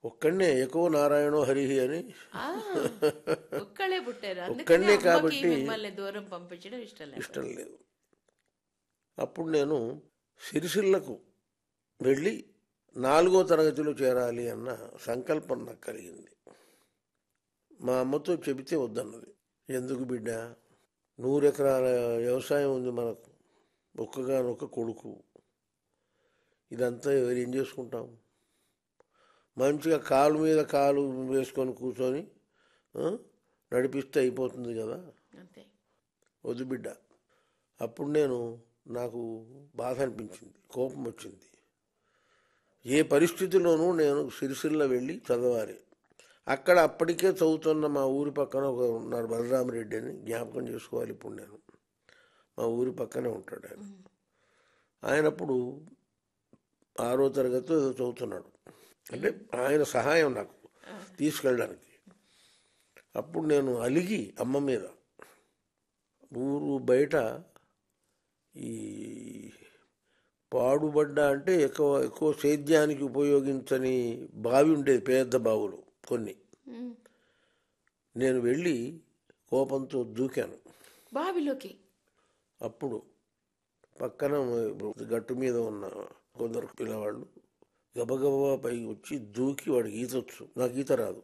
ఒక్కడనే ఎక్కువ నారాయణో హరిహి అని ఆ, ఒక్కళ్ళే పుట్టారు అందుకని ఒక్కళ్ళే అమ్మకి కాబట్టి- మిమ్మల్ని దూరం పంపించడం ఇష్టం లేదు ఇష్టం లేదు అప్పుడు నేను సిరిసిల్లకు వెళ్ళి నాలుగో తరగతిలో చేరాలి అన్న సంకల్పం నాకు కలిగింది మా అమ్మతో చెబితే వద్దన్నది ఎందుకు బిడ్డ నూరెకరాల వ్యవసాయం ఉంది మనకు ఒక్కగానొక్క కొడుకు ఇదంతా ఎవరు ఏం చేసుకుంటాం మంచిగా కాలు మీద కాలు వేసుకొని కూర్చొని ఆ, నడిపిస్తే అయిపోతుంది కదా అంతే వద్దు బిడ్డ అప్పుడు నేను నాకు బాధ అనిపించింది కోపం వచ్చింది ఏ పరిస్థితిలోనూ నేను సిరిసిల్ల వెళ్ళి చదవాలి అక్కడ అప్పటికే చదువుతున్న మా ఊరి పక్కన ఒక ఉన్నారు బలరామరెడ్డి అని జ్ఞాపకం చేసుకోవాలి ఇప్పుడు నేను మా ఊరి పక్కనే ఉంటాడు ఆయన ఆయనప్పుడు ఆరో తరగతి ఏదో చదువుతున్నాడు అంటే ఆయన సహాయం నాకు తీసుకెళ్ళడానికి అప్పుడు నేను అలిగి అమ్మ మీద ఊరు బయట ఈ పాడుబడ్డ అంటే ఎక్కువ ఎక్కువ సేద్యానికి ఉపయోగించని బావి ఉండేది పెద్ద బావులు కొన్ని ఉమ్. నేను వెళ్ళి కోపంతో దూకాను బావిలోకి అప్పుడు పక్కన గట్టు మీద ఉన్న కొందరు పిల్లవాళ్ళు గబగబా పైకి వచ్చి దూకి వాడికి ఈత వచ్చు నాకు ఈత రాదు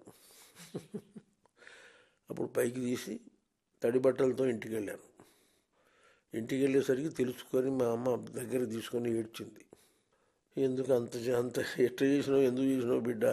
అప్పుడు పైకి తీసి తడి బట్టలతో ఇంటికి వెళ్ళాను ఇంటికి వెళ్ళేసరికి తెలుసుకొని మా అమ్మ దగ్గర తీసుకొని ఏడ్చింది ఎందుకు అంత చే- అంత ఎట్ట చేసినావు ఎందుకు చేసినావు బిడ్డ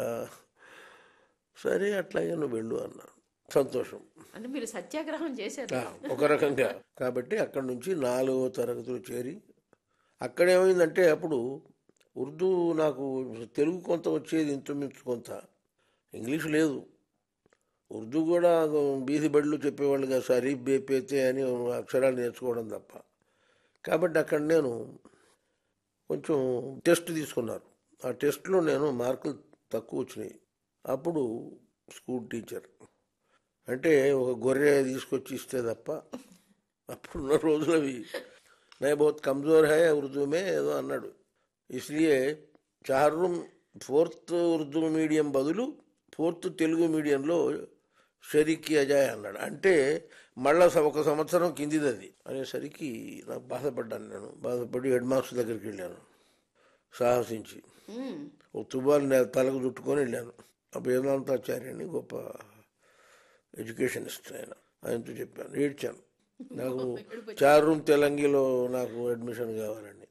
సరే అట్లాగే నువ్వు వెళ్ళు అన్నాను సంతోషం అంటే మీరు సత్యాగ్రహం చేశారు ఆ, ఒక రకంగా కాబట్టి అక్కడి నుంచి నాలుగో తరగతిలో చేరి అక్కడేమైందంటే అప్పుడు ఉర్దూ నాకు తెలుగు కొంత వచ్చేది ఇంచుమించు కొంత ఇంగ్లీష్ లేదు ఉర్దూ కూడా బీది బడిలో చెప్పేవాళ్ళు కదా షరీఫ్ బేపేతే అని అక్షరాలు నేర్చుకోవడం తప్ప కాబట్టి అక్కడ నేను కొంచెం టెస్ట్ తీసుకున్నారు ఆ టెస్ట్లో నేను మార్కులు తక్కువ వచ్చినాయి అప్పుడు స్కూల్ టీచర్ అంటే ఒక గొర్రె తీసుకొచ్చి ఇస్తే తప్ప అప్పుడున్న రోజులు అవి నే బహుత్ కమ్జోర్ హై ఉర్దూ మే ఏదో అన్నాడు ఇస్లియే చార్ రూమ్ ఫోర్త్ ఉర్దూ మీడియం బదులు ఫోర్త్ తెలుగు మీడియంలో షరీకి అజాయ్ అన్నాడు అంటే మళ్ళా స- ఒక సంవత్సరం కిందిది అది అనేసరికి నాకు బాధపడ్డాను నేను బాధపడి హెడ్ మాస్టర్ దగ్గరికి వెళ్ళాను సాహసించి ఉమ్. ఒక తుబాలు నే- తలకు చుట్టుకొని వెళ్ళాను ఆ వేదాంతాచార్య అని గొప్ప ఎడ్యుకేషనిస్ట్ ఆయన ఆయనతో చెప్పాను ఏడ్చాను నాకు చార్ రూమ్ తెలంగిలో నాకు అడ్మిషన్ కావాలండి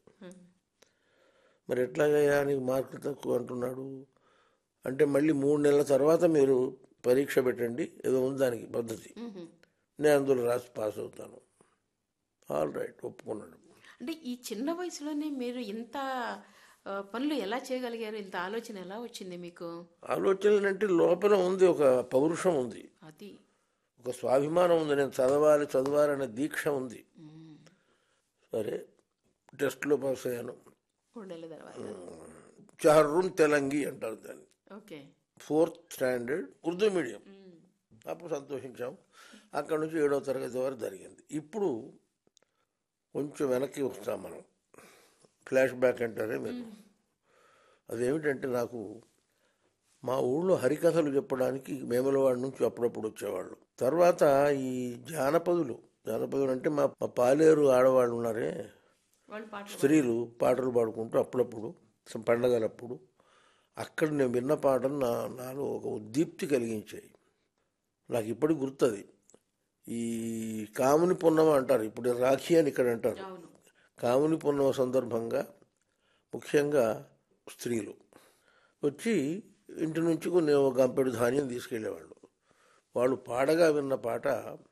మరి ఎట్లాగయ్యా నీకు మార్కులు తక్కువ అంటున్నాడు అంటే మళ్ళీ మూడు నెలల తర్వాత మీరు పరీక్ష పెట్టండి ఏదో ఉంది దానికి పద్ధతి ఉహు. నేను అందులో రాసి పాస్ అవుతాను ఆల్ రైట్ ఒప్పుకున్నాడు అంటే ఈ చిన్న వయసులోనే మీరు ఇంత ఆ, పనులు ఎలా చేయగలిగారు ఇంత ఆలోచన ఎలా వచ్చింది మీకు ఆలోచనలు అంటే లోపల ఉంది ఒక పౌరుషం ఉంది అది ఒక స్వాభిమానం ఉంది నేను చదవాలి చదవాలనే దీక్ష ఉంది ఉమ్. సరే టెస్ట్లో పాస్ అయ్యాను మూడు నెలల తర్వాత చహర్రున్ తెలంగి అంటారు దాన్ని okay fourth standard Urdu medium um. అప్పుడు సంతోషించాం అక్కడ నుంచి ఏడవ తరగతి వరకు జరిగింది ఇప్పుడు కొంచెం వెనక్కి వస్తాం మనం ఫ్లాష్ బ్యాక్ అంటారే మీరు అదేమిటంటే నాకు మా ఊళ్ళో హరికథలు చెప్పడానికి మేమలవాడి నుంచి అప్పుడప్పుడు వచ్చేవాళ్ళు తర్వాత ఈ జానపదులు జానపదులు అంటే మా మా పాలేరు ఆడవాళ్ళు ఉన్నారే వాళ్ళు పాటలు స్త్రీలు పాటలు పాడుకుంటూ అప్పుడప్పుడు some పండగలప్పుడు అక్కడ నేను విన్న పాటలు నా నాలో ఒక ఉద్దీప్తి కలిగించాయి నాకు ఇప్పటికి గుర్తుంది ఈ కాముని పున్నమ అంటారు ఇప్పుడు రాఖీ అని ఇక్కడ అంటారు అవును కాముని పున్నమ సందర్భంగా ముఖ్యంగా స్త్రీలు వచ్చి ఇంటి నుంచి కొన్ని ఒక గంపెడు ధాన్యం తీసుకెళ్ళేవాళ్ళు వాళ్ళు పాడగా విన్న పాట